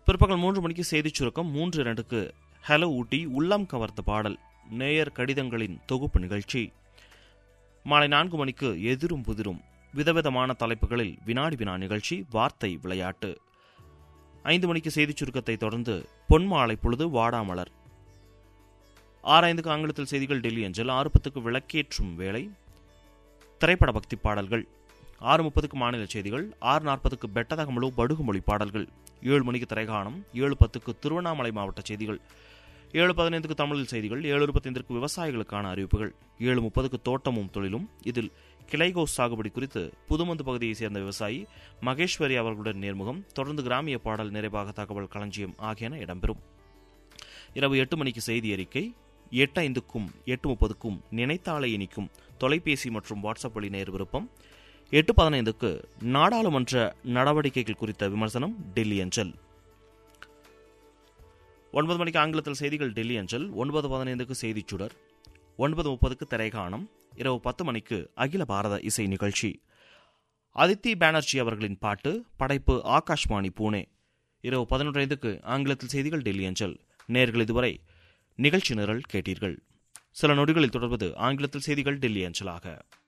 பிற்பகல் மூன்று மணிக்கு செய்திச் சுருக்கம் மூன்று இரண்டுக்கு ஹலோ ஊட்டி உள்ளம் கவர்ந்த பாடல் நேயர் கடிதங்களின் தொகுப்பு நிகழ்ச்சி மாலை நான்கு மணிக்கு எதிரும் புதிரும் விதவிதமான தலைப்புகளில் வினாடி வினா நிகழ்ச்சி வார்த்தை விளையாட்டு ஐந்து மணிக்கு செய்திச் சுருக்கத்தை தொடர்ந்து பொன்மாலை பொழுது வாடாமலர் ஆறாய்ந்துக்கு ஆங்கிலத்தில் செய்திகள் டெல்லி அஞ்சல் ஆறு பத்துக்கு விளக்கேற்றும் வேலை திரைப்பட பக்தி பாடல்கள் ஆறு முப்பதுக்கு மாநில செய்திகள் ஆறு நாற்பதுக்கு பெட்டதகமலு படுகுமொழி பாடல்கள் ஏழு மணிக்கு திரைகாணம் ஏழு பத்துக்கு திருவண்ணாமலை மாவட்ட செய்திகள் ஏழு பதினைந்துக்கு தமிழில் செய்திகள் ஏழு இருபத்தைந்திற்கு விவசாயிகளுக்கான அறிவிப்புகள் ஏழு முப்பதுக்கு தோட்டமும் தொழிலும் இதில் கிளைகோஸ் சாகுபடி குறித்து புதுமந்து பகுதியைச் சேர்ந்த விவசாயி மகேஸ்வரி அவர்களுடன் நேர்முகம் தொடர்ந்து கிராமிய பாடல் நிறைவாக தகவல் களஞ்சியம் ஆகியன இடம்பெறும் இரவு எட்டு மணிக்கு செய்தி அறிக்கை எட்டு ஐந்துக்கும் எட்டு முப்பதுக்கும் நினைத்தாலே இனிக்கும் தொலைபேசி மற்றும் வாட்ஸ்அப் வழி நேர் விருப்பம் எட்டு பதினைந்துக்கு நாடாளுமன்ற நடவடிக்கைகள் குறித்த விமர்சனம் டெல்லி அஞ்சல் ஒன்பது மணிக்கு ஆங்கிலத்தில் செய்திகள் டெல்லி அஞ்சல் ஒன்பது பதினைந்துக்கு செய்திச் சுடர் ஒன்பது முப்பதுக்கு திரைகாணம் இரவு பத்து மணிக்கு அகில பாரத இசை நிகழ்ச்சி அதித்தி பானர்ஜி அவர்களின் பாட்டு படைப்பு ஆகாஷ்வாணி பூனே இரவு பதினொன்றைந்துக்கு ஆங்கிலத்தில் செய்திகள் டெல்லி அஞ்சல் நேர்கள் இதுவரை நிகழ்ச்சி நிரல் கேட்டீர்கள் சில நொடிகளில் தொடர்வது ஆங்கிலத்தில் செய்திகள் டெல்லி அஞ்சலாக